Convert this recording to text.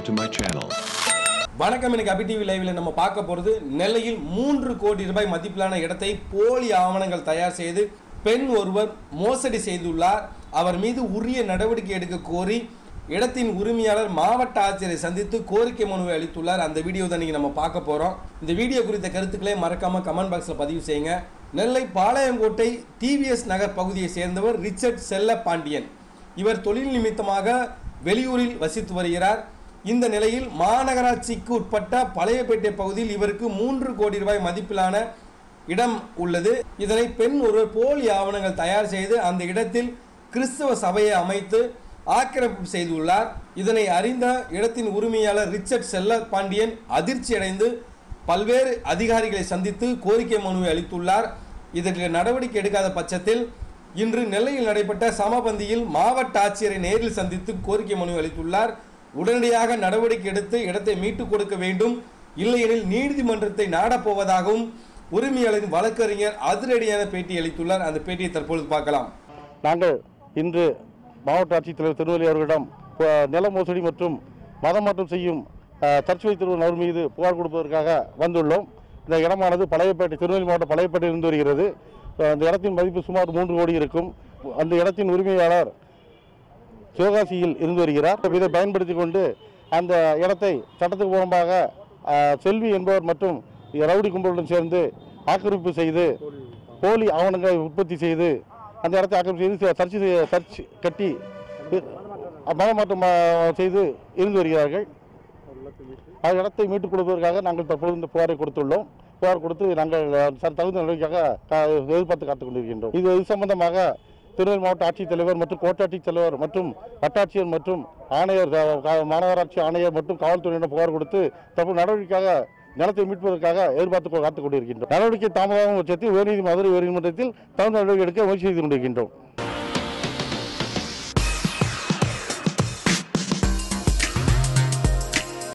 to my channel. வணக்கம் இன்னைக்கு அபி TV லைவ்ல நம்ம பார்க்க போறது நெல்லையில் மூன்று கோடி ரூபாய் மதிப்பிலான இடத்தை போலி ஆவணங்கள் தயார் செய்து பெண் ஒருவர் மோசடி செய்துள்ளார் அவர் மீது உரிய நடவடிக்கை எடுக்க கோரி இடத்தின் உரிமையாளர் மாவட்ட ஆட்சியரை சந்தித்து கோரிக்கை மனுவை அளித்துள்ளார் அந்த வீடியோ தான் நீங்க நம்ம பார்க்க போறோம் இந்த வீடியோ குறித்த கருத்துக்களை மறக்காம கமெண்ட் பாக்ஸ்ல பதிவு செய்யுங்க நெல்லை பாளையங்கோட்டை டிவிஎஸ் நகர் பகுதியை சேர்ந்தவர் ரிச்சர்ட் செல்ல பாண்டியன் இவர் தொழில் நிமித்தமாக வெளியூரில் வசித்து வருகிறார் இந்த நிலையில் மாநகராட்சிக்கு உட்பட்ட பழையப்பேட்டை பகுதியில் இவருக்கு மூன்று கோடி ரூபாய் மதிப்பிலான இடம் உள்ளது இதனை பெண் ஒருவர் போலி ஆவணங்கள் தயார் செய்து அந்த இடத்தில் கிறிஸ்தவ சபையை அமைத்து ஆக்கிரமிப்பு செய்துள்ளார் இதனை அறிந்த இடத்தின் உரிமையாளர் ரிச்சர்ட் செல்ல பாண்டியன் அதிர்ச்சி அடைந்து பல்வேறு அதிகாரிகளை சந்தித்து கோரிக்கை மனுவை அளித்துள்ளார் இதற்கு நடவடிக்கை எடுக்காத பட்சத்தில் இன்று நெல்லையில் நடைபெற்ற சமபந்தியில் மாவட்ட ஆட்சியரை நேரில் சந்தித்து கோரிக்கை மனு அளித்துள்ளார் உடனடியாக நடவடிக்கை எடுத்து இடத்தை மீட்டுக் கொடுக்க வேண்டும் இல்லையெனில் நீதிமன்றத்தை நாடப்போவதாகவும் உரிமையாளரின் வழக்கறிஞர் அதிரடியான பேட்டி அளித்துள்ளார் அந்த பேட்டியை தற்பொழுது பார்க்கலாம் நாங்கள் இன்று மாவட்ட ஆட்சித்தலைவர் திருவள்ளி அவர்களிடம் ப- நில மோசடி மற்றும் மதம் மாற்றம் செய்யும் அஹ், சர்ச் வைத்திருவன் அவர் மீது புகார் கொடுப்பதற்காக வந்துள்ளோம் இந்த இடமானது பழையப்பேட்டை திருநெல்வேலி மாவட்டம் பழையப்பேட்டை இருந்து வருகிறது அஹ், அந்த இடத்தின் மதிப்பு சுமார் மூன்று கோடி இருக்கும் அந்த இடத்தின் உரிமையாளர் சிவகாசியில் இருந்து வருகிறார் இதை பயன்படுத்தி கொண்டு அந்த இடத்தை சட்டத்துக்கு புறம்பாக அஹ், செல்வி என்பவர் மற்றும் ரவுடி கும்பலுடன் சேர்ந்து ஆக்கிரமிப்பு செய்து போலி ஆவணங்களை உற்பத்தி செய்து அந்த இடத்தை ஆக்கிரமிப்பு செய்து சர்ச் செய்ய- சர்ச் கட்டி மதமாற்றம் அஹ், செய்து இருந்து வருகிறார்கள் அந்த இடத்தை மீட்டுக் கொடுப்பதற்காக நாங்கள் தற்போது இந்த புகாரை கொடுத்துள்ளோம் புகார் கொடுத்து நாங்கள் அஹ், ச- தகுந்த நடவடிக்கையாக அஹ், எதிர்பார்த்து காத்துக் கொண்டிருக்கின்றோம் இது இது சம்பந்தமாக திருநெல்வேலி மாவட்ட ஆட்சித்தலைவர் மற்றும் கோட்டாட்சித் தலைவர் மற்றும் வட்டாட்சியர் மற்றும் ஆணையர் அஹ், கா- மாநகராட்சி ஆணையர் மற்றும் காவல்துறையினர் புகார் கொடுத்து தற்போது நடவடிக்கையாக நிலத்தை மீட்பதற்காக எதிர்பார்த்து கொ- காத்துக் கொண்டிருக்கின்றோம் நடவடிக்கை தாமதமாகும் பட்சத்தில் உயர்நீதி மதுரை உயர்நீதிமன்றத்தில் தகுந்த நடவடிக்கை எடுக்க முயற்சி செய்து கொண்டிருக்கின்றோம்